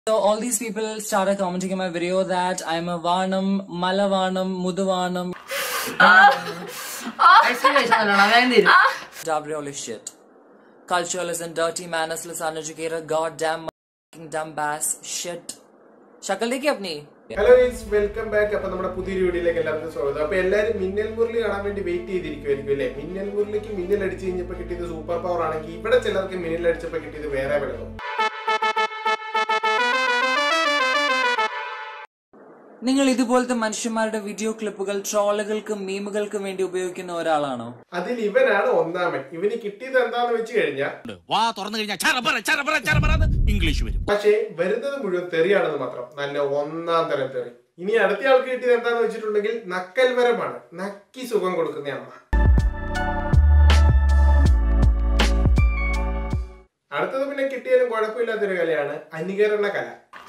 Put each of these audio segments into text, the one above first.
So all these people started commenting in my video that I'm a Varnam, Malavarnam, Muduvarnam, explanation നല്ലോണം വേണ്ടി വരും Dabrioli shit. Cultureless and dirty, mannerless, uneducated, goddamn, fucking dumb bass, shit. शक्ल देखी अपनी hello guys welcome back അപ്പൊ നമ്മുടെ പുതിയൊരു വീഡിയോയിലേക്ക് എല്ലാവർക്കും സ്വാഗതം അപ്പൊ എല്ലാവരും മിന്നൽ മുരളി കാണാൻ വേണ്ടി വെയിറ്റ് ചെയ്തിരിക്കുമായിരിക്കും അല്ലെ മിന്നൽ മുരളിക്ക് മിന്നൽ അടിച്ചു കഴിഞ്ഞപ്പോ കിട്ടിയത് സൂപ്പർ പവർ ആണെങ്കിൽ ഇവിടെ ചിലർക്ക് മിന്നൽ അടിച്ചപ്പോ കിട്ടിയത് വേറെ പലതും നിങ്ങൾ ഇതുപോലത്തെ മനുഷ്യന്മാരുടെ വീഡിയോ ക്ലിപ്പുകൾ ട്രോളുകൾക്കും മീമുകൾക്കും വേണ്ടി ഉപയോഗിക്കുന്ന ഒരാളാണോ അതിൽ ഇവനാണ് ഒന്നാമൻ ഇവന് കിട്ടിയത് എന്താന്ന് വെച്ച് കഴിഞ്ഞാൽ വാ തുറന്നു കഴിഞ്ഞാൽ ചറപറ ചറപറ ചറപറ ഇംഗ്ലീഷ് വരും പക്ഷേ വരുന്നത് മുഴുവൻ തെറിയാണെന്ന് മാത്രം നല്ല ഒന്നാം തരം തെറി ഇനി അടുത്ത ആൾക്ക് കിട്ടിയത് എന്താന്ന് വെച്ചിട്ടുണ്ടെങ്കിൽ നക്കൽവരമാണ് നക്കി സുഖം കൊടുക്കുന്ന അമ്മ അടുത്തത് പിന്നെ കിട്ടിയാലും കുഴപ്പമില്ലാത്തൊരു കലയാണ് അനുകരണ കല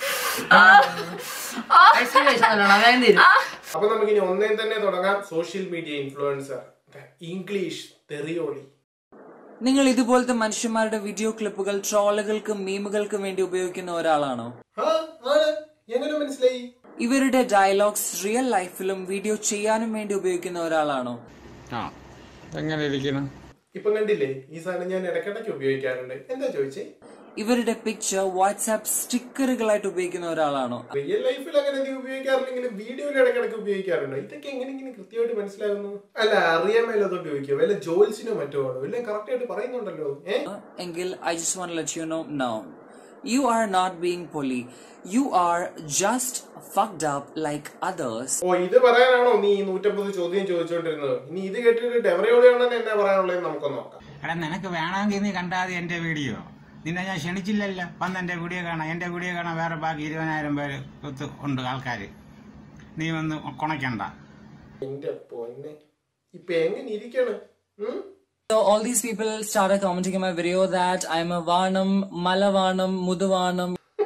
എക്സ്പ്ലനേഷൻ നല്ലോണം വേണ്ടി വരും അപ്പൊ നമുക്ക് ഇനി ഒന്നേം തന്നെ തുടങ്ങാം സോഷ്യൽ മീഡിയ ഇൻഫ്ലുവൻസർ ഇംഗ്ലീഷ് തെറിയോളി നിങ്ങൾ ഇതുപോലത്തെ മനുഷ്യന്മാരുടെ വീഡിയോ ക്ലിപ്പുകൾ ട്രോളുകൾക്കും മീമുകൾക്കും വേണ്ടി ഉപയോഗിക്കുന്ന ഒരാളാണോ ആ ആണ് എങ്ങനെ മനസ്സിലായി ഇവരുടെ ഡയലോഗ്സ് റിയൽ ലൈഫിലും വീഡിയോ ചെയ്യാനും വേണ്ടി ഉപയോഗിക്കുന്ന ഒരാളാണോ ആ എങ്ങനെ ഇരിക്കണം ഇപ്പൊ കണ്ടില്ലേ ഈ സാധനം ഞാൻ ഇടയ്ക്കിടയ്ക്ക് ഉപയോഗിക്കാറുണ്ട് എന്താ ചോദിച്ചേ ഇവരുടെ പിക്ചർ വാട്സാപ്പ് സ്റ്റിക്കറുകളായിട്ട് ഉപയോഗിക്കുന്ന ഒരാളാണോ റിയൽ ലൈഫിൽ അങ്ങനെ നീ ഉപയോഗിക്കാറില്ലെങ്കിലും വീഡിയോയിൽ ഇടയ്ക്കിടയ്ക്ക് ഉപയോഗിക്കാറുണ്ട് ഇതൊക്കെ എങ്ങനെ ഇങ്ങനെ കൃത്യമായിട്ട് മനസ്സിലാകുന്നു അല്ല അറിയാൻ മേലത് ഉപയോഗിക്കുക വല്ല ജോൽസിനോ മറ്റോ ആണോ ഇല്ല കറക്റ്റ് ആയിട്ട് പറയുന്നുണ്ടല്ലോ ഏ എങ്കിൽ I just want let you know no you are not being പൊളി you are just fucked up like others ഓ ഇത് പറയാനാണോ നീ ഈ നൂറ്റമ്പത് ചോദ്യം ചോദിച്ചുകൊണ്ടിരുന്നത് ഇനി ഇത് കേട്ടിട്ട് ഡെവറയോടെയാണെന്ന് എന്നാ പറയാനുള്ളത് നമുക്കൊന്ന് നോക്കാം എടാ നിനക്ക് വേണമെങ്കിൽ നീ കണ്ടാൽ മതി എന്റെ വീഡിയോ നിന്നെ ഞാൻ ക്ഷണിച്ചില്ലല്ലോ വന്ന് എന്റെ വീഡിയോ കാണാം എന്റെ വീഡിയോ കാണാൻ വേറെ ബാക്കി ഇരുപതിനായിരം പേര് ഒത്ത് ഉണ്ട് ആൾക്കാർ നീ വന്ന് കുണയ്ക്കണ്ട എന്റെ പൊന്നെ ഇപ്പൊ എങ്ങനെ ഇരിക്കണം ഉം? So all these people started commenting in my video that I'm a Varnam, Malavarnam, Muduvarnam,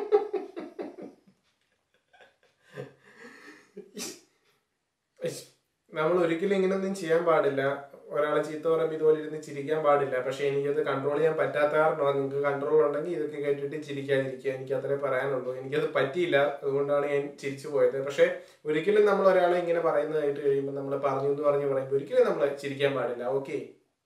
ഇഷ്. നമ്മൾ ഒരിക്കലും ഇങ്ങനൊന്നും ചെയ്യാൻ പാടില്ല ഒരാളെ ചീത്ത പറയുമ്പോൾ ഇതുപോലെ ഇരുന്ന് ചിരിക്കാൻ പാടില്ല പക്ഷെ എനിക്കത് കൺട്രോൾ ചെയ്യാൻ പറ്റാത്ത കാരണമാണ് നിങ്ങൾക്ക് കൺട്രോൾ ഉണ്ടെങ്കിൽ ഇതൊക്കെ കേട്ടിട്ട് ചിരിക്കാതിരിക്കുക എനിക്ക് അത്രേ പറയാനുള്ളൂ എനിക്കത് പറ്റിയില്ല അതുകൊണ്ടാണ് ഞാൻ ചിരിച്ചു പോയത് പക്ഷെ ഒരിക്കലും നമ്മൾ ഒരാളെ ഇങ്ങനെ പറയുന്നത് കേട്ട് കഴിയുമ്പോൾ നമ്മൾ പറഞ്ഞു എന്ന് പറഞ്ഞ് പറയുമ്പോൾ ഒരിക്കലും നമ്മൾ ചിരിക്കാൻ പാടില്ല ഓക്കെ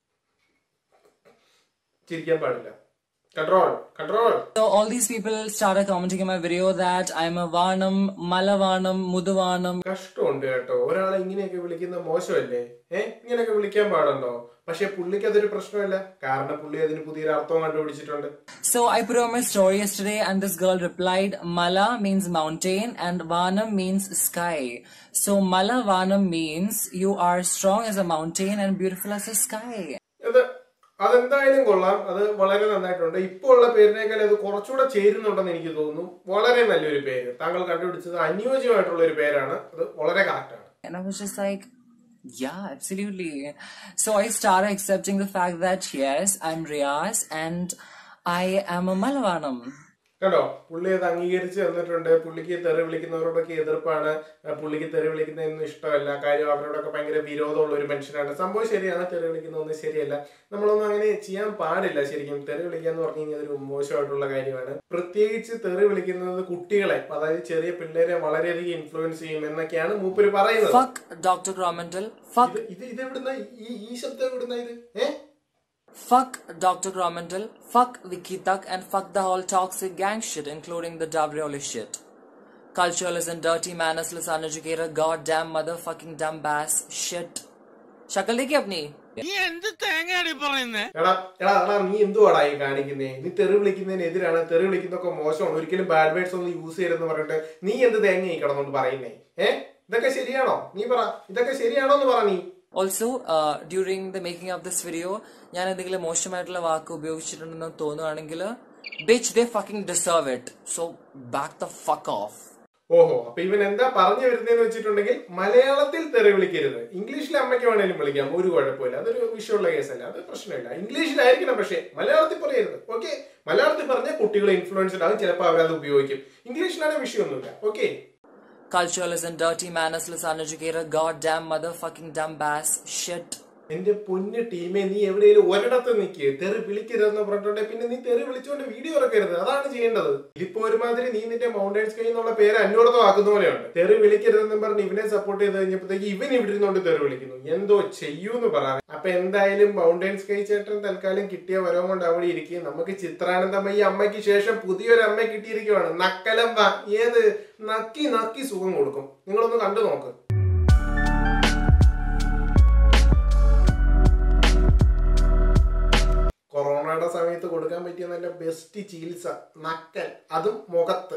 ചിരിക്കാൻ പാടില്ല control control So all these people started commenting in my video that I'm a Varnam, Malavarnam, Muduvarnam, കഷ്ടമുണ്ട് കേട്ടോ ഒരാളെ ഇങ്ങനെയൊക്കെ വിളിക്കുന്ന മോശമല്ലേ ഏ ഇങ്ങനെയൊക്കെ വിളിക്കാൻ പാടുണ്ടോ പക്ഷെ പുള്ളിക്ക് അതൊരു പ്രശ്നമല്ല കാരണം പുള്ളി അതിന് പുതിയൊരു അർത്ഥം കണ്ടുപിടിച്ചിട്ടുണ്ട് So I put on my story yesterday and this girl replied, Mala means mountain and Vanam means sky. So Mala Vanam means you are strong as a mountain and beautiful as a sky. അത് അതെന്തായാലും കൊള്ളാം അത് വളരെ നന്നായിട്ടുണ്ട് ഇപ്പോൾ ഉള്ള പേരിനേക്കാൾ അത് കുറച്ചുകൂടെ ചേരുന്നുണ്ടെന്ന് എനിക്ക് തോന്നുന്നു വളരെ നല്ലൊരു പേര് താങ്കൾ കണ്ടുപിടിച്ചത് അനുയോജ്യമായിട്ടുള്ള ഒരു പേരാണ് അത് വളരെ കറക്റ്റാണ് And I was just like, yeah, absolutely. So I started accepting the fact that yes, I'm Riaz and I am a Malavanam. കേട്ടോ പുള്ളി അത് അംഗീകരിച്ച് തന്നിട്ടുണ്ട് പുള്ളിക്ക് തെറി വിളിക്കുന്നവരോടൊക്കെ എതിർപ്പാണ് ആ, പുള്ളിക്ക് തെറി വിളിക്കുന്നതൊന്നും ഇഷ്ടമല്ല കാര്യം അവരോടൊക്കെ ഭയങ്കര വിരോധമുള്ള ഒരു മനുഷ്യനാണ് സംഭവം ശരിയാണ് തെറി വിളിക്കുന്നതൊന്നും ശരിയല്ല നമ്മളൊന്നും അങ്ങനെ ചെയ്യാൻ പാടില്ല ശരിക്കും തെറി വിളിക്കുക എന്ന് പറഞ്ഞു കഴിഞ്ഞാൽ അതൊരു മോശമായിട്ടുള്ള കാര്യമാണ് പ്രത്യേകിച്ച് തെറി വിളിക്കുന്നത് കുട്ടികളെ അതായത് ചെറിയ പിള്ളേരെ വളരെയധികം ഇൻഫ്ലുവൻസ് ചെയ്യും എന്നൊക്കെയാണ് മൂപ്പര് പറയുന്നത് Fuck Dr. Grommental. Fuck, ഇത് ഇത് ഇത് എവിടുന്ന ഈ ഈ ശബ്ദം എവിടുന്ന ഇത് ഏഹ് fuck Dr. Grommental. Fuck Vicky Tuck and fuck the whole toxic gang shit, including the Dabrioli shit. Cultureless and dirty, mannerless, uneducated, goddamn motherfucking dumb bass shit. शक्ल देखी अपनी നീ എന്ത് തേങ്ങയാടി പറയുന്നേ എടാ എടാ എടാ നീ എന്തുവാടാ ഈ കാണിക്കുന്നേ നീ തെറി വിളിക്കുന്നതിനെതിരാണ് തെറി വിളിക്കുന്നതൊക്കെ മോശമാണ് ഒരിക്കലും ബാഡ് വേർഡ്സ് ഒന്നും യൂസ് ചെയ്യരുതെന്ന് പറഞ്ഞിട്ട് നീ എന്ത് തേങ്ങ ഈ കിടന്നോണ്ട് പറയുന്നേ ഏ ഇതൊക്കെ ശരിയാണോ നീ പറ ഇതൊക്കെ ശരിയാണോ എന്ന് പറ നീ also during the making of this video ഞാൻ എന്തെങ്കിലും മോശമായിട്ടുള്ള വാക്ക് ഉപയോഗിച്ചിട്ടുണ്ടെന്ന് തോന്നുവാണെങ്കിൽ bitch they fucking deserve it so back the fuck off ഓഹോ അപ്പൊ ഇവൻ എന്താ പറഞ്ഞു വരുന്നതെന്ന് വെച്ചിട്ടുണ്ടെങ്കിൽ മലയാളത്തിൽ തെറി വിളിക്കരുത് ഇംഗ്ലീഷിൽ അമ്മയ്ക്ക് വേണേലും വിളിക്കാം ഒരു കുഴപ്പമില്ല അതൊരു വിഷയമുള്ള കേസല്ല അത് പ്രശ്നമില്ല ഇംഗ്ലീഷിലായിരിക്കണം പക്ഷേ മലയാളത്തിൽ പറയരുത് ഓക്കെ മലയാളത്തിൽ പറഞ്ഞാൽ കുട്ടികളെ ഇൻഫ്ലുവൻസ്ഡ് ആകും ചിലപ്പോൾ അവരത് ഉപയോഗിക്കും ഇംഗ്ലീഷിലാണെങ്കിൽ വിഷയമൊന്നുമില്ല okay Cultureless and dirty, mannerless, uneducated, goddamn motherfucking dumb bass shit. എന്റെ പൊന്ന് ടീമെ നീ എവിടെയെങ്കിലും ഒരിടത്ത് നിൽക്ക് തെറി വിളിക്കരുതെന്ന് പറഞ്ഞിട്ടുണ്ടെ പിന്നെ നീ തെറി വിളിച്ചുകൊണ്ട് വീഡിയോ ഇറക്കരുത് അതാണ് ചെയ്യേണ്ടത് ഇതിപ്പോ ഒരുമാതിരി നീ നിന്റെ മൗണ്ടൻ സ്കൈ എന്നുള്ള പേര് അന്വർത്ഥമാക്കുന്ന പോലെയുണ്ട് തെറി വിളിക്കരുതെന്നും പറഞ്ഞ് ഇവനെ സപ്പോർട്ട് ചെയ്ത് കഴിഞ്ഞപ്പോഴത്തേക്ക് ഇവൻ ഇവിടെ ഇരുന്നോണ്ട് തെറി വിളിക്കുന്നു എന്തോ ചെയ്യൂന്ന് പറയാൻ അപ്പൊ എന്തായാലും മൗണ്ടൻ സ്കൈ ചേട്ടൻ തൽക്കാലം കിട്ടിയ വരവും കൊണ്ട് അവിടെ ഇരിക്കും നമുക്ക് ചിത്രാനന്ദമയി അമ്മയ്ക്ക് ശേഷം പുതിയൊരു അമ്മ കിട്ടിയിരിക്കുവാണ് നക്കലമ്പ ഏത് നക്കി നക്കി സുഖം കൊടുക്കും നിങ്ങളൊന്ന് കണ്ടു നോക്ക് കൊറോണയുടെ സമയത്ത് കൊടുക്കാൻ പറ്റിയ നല്ല ബെസ്റ്റ് ചികിത്സ നക്കൽ അതും മുഖത്ത്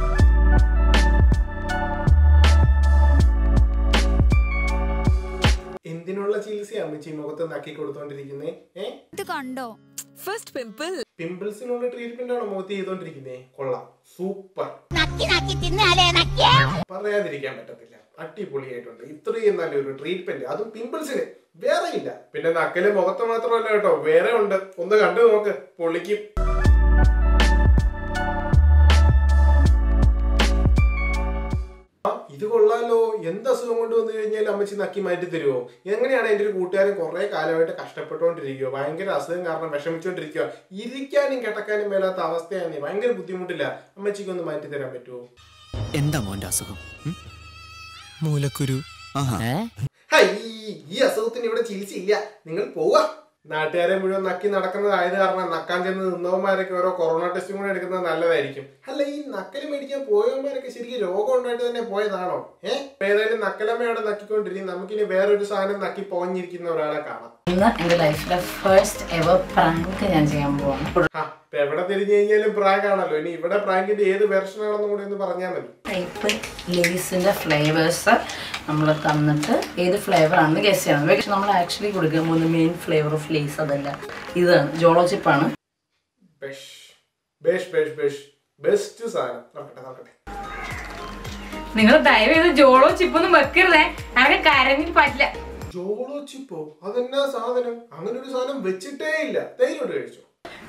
എന്തിനുള്ള ചികിത്സ അമ്മച്ചി മുഖത്ത് നക്കി കൊടുത്തോണ്ടിരിക്കുന്നേ ഏ ഇത് കണ്ടോ ഫസ്റ്റ് പിമ്പിൾ പിമ്പിൾസിനുള്ള ട്രീറ്റ്മെന്റ് ആണോ മുഖത്ത് ചെയ്തോണ്ടിരിക്കുന്നേ കൊള്ളാം സൂപ്പർ നക്കി നക്കി തിന്നാലേ നക്കിയ പറയാതിരിക്കാൻ പറ്റത്തില്ല അടിപൊളിയായിട്ടുണ്ട് ഇത്രയും നല്ലൊരു ട്രീറ്റ്മെന്റ് അതും പിമ്പിൾസിന് വേറെ ഇല്ല പിന്നെ നക്കല് മുഖത്ത് മാത്രമല്ല കേട്ടോ വേറെ ഉണ്ട് ഒന്ന് കണ്ടു നോക്ക് പൊളിക്കും ആ, ഇത് കൊള്ളാലോ എന്ത് അസുഖം കൊണ്ട് വന്നു കഴിഞ്ഞാൽ അമ്മച്ചി നക്കി മാറ്റി തരുമോ എങ്ങനെയാണ് എൻ്റെ ഒരു കൂട്ടുകാരൻ കുറെ കാലമായിട്ട് കഷ്ടപ്പെട്ടുകൊണ്ടിരിക്കുക ഭയങ്കര അസുഖം കാരണം വിഷമിച്ചുകൊണ്ടിരിക്കുക ഇരിക്കാനും കിടക്കാനും മേലാത്ത അവസ്ഥയാണ് ഭയങ്കര ബുദ്ധിമുട്ടില്ല അമ്മച്ചിക്ക് ഒന്ന് മാറ്റി തരാൻ പറ്റുമോ എന്താ മോന്റെ അസുഖം മൂലക്കുരു ആഹാ ഹൈ, ഈ അസുഖത്തിന് ഇവിടെ ചികിത്സയില്ല നിങ്ങൾ പോവുക നാട്ടുകാരെ മുഴുവൻ നക്കി നടക്കുന്നതായത് കാരണം നക്കാൻ ചെന്ന് നിന്നവന്മാരൊക്കെ ഓരോ കൊറോണ ടെസ്റ്റും കൂടെ എടുക്കുന്നത് നല്ലതായിരിക്കും അല്ല ഈ നക്കല് മേടിക്കാൻ പോയവന്മാരൊക്കെ ശരിക്കും രോഗം ഉണ്ടായിട്ട് തന്നെ പോയതാണോ ഏഹ് ഏതായാലും നക്കലമ്മയോടെ നക്കിക്കൊണ്ടിരിക്കും നമുക്കിനി വേറൊരു സാധനം നക്കി പോഞ്ഞിരിക്കുന്ന ഒരാളെ കാണാം ഇന്ന് എന്റെ ലൈഫിലെ ഫസ്റ്റ് എവർ പ്രാങ്ക് ഞാൻ ചെയ്യാൻ പോവാണ് ആ ഇപ്പൊ എവിടെ തിരിഞ്ഞു കഴിഞ്ഞാലും പ്രാങ്ക് ആണല്ലോ ഇനി ഇവിടെ പ്രാങ്കിന്റെ ഏത് വെർഷൻ ആണെന്നും കൂടി ഒന്ന് പറഞ്ഞാൽ മതി ടൈപ്പ് ലേസിന്റെ ഫ്ലേവേഴ്സ് നമ്മൾ തന്നിട്ട് ഏത് ഫ്ലേവർ ആണെന്ന് ഗസ് ചെയ്യണം പക്ഷെ നമ്മൾ ആക്ച്വലി കൊടുക്കാൻ പോകുന്ന മെയിൻ ഫ്ലേവർ ഓഫ് ലേസ് അതല്ല ഇതാണ് ജോളോ ചിപ്പാണ് ബെഷ് ബെഷ് ബെഷ് ബെഷ് ബെസ്റ്റ് സാധനം നോക്കട്ടെ നോക്കട്ടെ നിങ്ങൾ ദയവ് ചെയ്ത് ജോളോ ചിപ്പൊന്നും വെക്കരുതേ അവരെ കരഞ്ഞിട്ട് പറ്റില്ല ജോളോ ചിപ്പോ അതെന്നാ സാധനം അങ്ങനെ ഒരു സാധനം വെച്ചിട്ടേ ഇല്ല തൈരോട്ട് കഴിച്ചു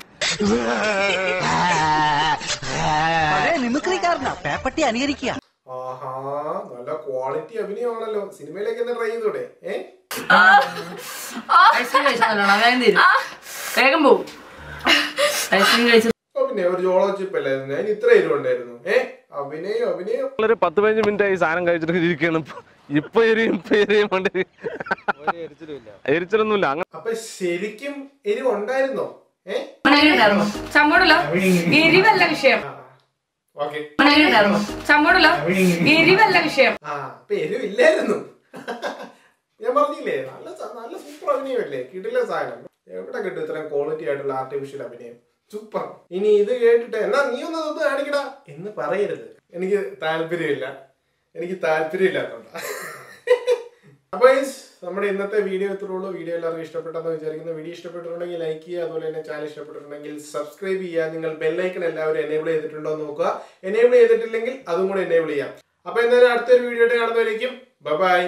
മിമിക്രിക്കാരനാ പേപ്പട്ടി അനുകരിക്കുക ആഹാ നല്ല ക്വാളിറ്റി അഭിനയമാണല്ലോ സിനിമയിലേക്ക് തന്നെ ട്രൈ ചെയ്തൂടെ ഏ ഐസ്ക്രീം കഴിച്ചാൽ നല്ലോണം വേഗം തരും വേഗം പോവും ഐസ്ക്രീം കഴിച്ച് ഓ പിന്നെ ഒരു ജോളോ ചിപ്പ് അല്ലായിരുന്നു ഞാൻ ഇത്ര എരിവ് ഉണ്ടായിരുന്നു ഏ അഭിനയം അഭിനയം ഒരു പത്ത് പതിനഞ്ച് മിനിറ്റ് ആയി സാധനം കഴിച്ചിട്ട് ഇരിക്കണം ഇപ്പൊ എരിയും ഇപ്പൊ എരിയും കൊണ്ട് എരിച്ചിലൊന്നുമില്ല അങ്ങനെ അപ്പൊ ശരിക്കും എരിവ് ഉണ്ടായിരുന്നോ ഏ ചമ്മോടല്ലോ എരിവല്ല വിഷയം ഓക്കെ ചമ്മോടല്ലോ എരിവല്ല വിഷയം ആ അപ്പൊ എരിവില്ലായിരുന്നു ഞാൻ പറഞ്ഞില്ലേ നല്ല സ- നല്ല സൂപ്പർ അഭിനയമല്ലേ കിടില സാധനം എവിടെ കിട്ടും ഇത്രയും ക്വാളിറ്റി ആയിട്ടുള്ള ആർട്ടിഫിഷ്യൽ അഭിനയം സൂപ്പർ ഇനി ഇത് കേട്ടിട്ട് എന്നാ നീ ഒന്ന് ഒന്ന് കാണിക്കടാ എന്ന് പറയരുത് എനിക്ക് താല്പര്യമില്ല എനിക്ക് താല്പര്യമില്ലാത്തോണ്ട അപ്പൊ guys, നമ്മുടെ ഇന്നത്തെ വീഡിയോ ഇത്രയുള്ളൂ വീഡിയോ എല്ലാവർക്കും ഇഷ്ടപ്പെട്ടെന്ന് വിചാരിക്കുന്നു വീഡിയോ ഇഷ്ടപ്പെട്ടിട്ടുണ്ടെങ്കിൽ ലൈക്ക് ചെയ്യുക അതുപോലെ തന്നെ ചാനൽ ഇഷ്ടപ്പെട്ടിട്ടുണ്ടെങ്കിൽ സബ്സ്ക്രൈബ് ചെയ്യുക നിങ്ങൾ ബെല്ലൈക്കൺ എല്ലാവരും എനേബിൾ ചെയ്തിട്ടുണ്ടോ എന്ന് നോക്കുക എനേബിൾ ചെയ്തിട്ടില്ലെങ്കിൽ അതും കൂടെ എനേബിൾ ചെയ്യാം അപ്പൊ എന്തായാലും അടുത്തൊരു വീഡിയോ ആയിട്ട് കാണുന്നവരേക്കും ബൈ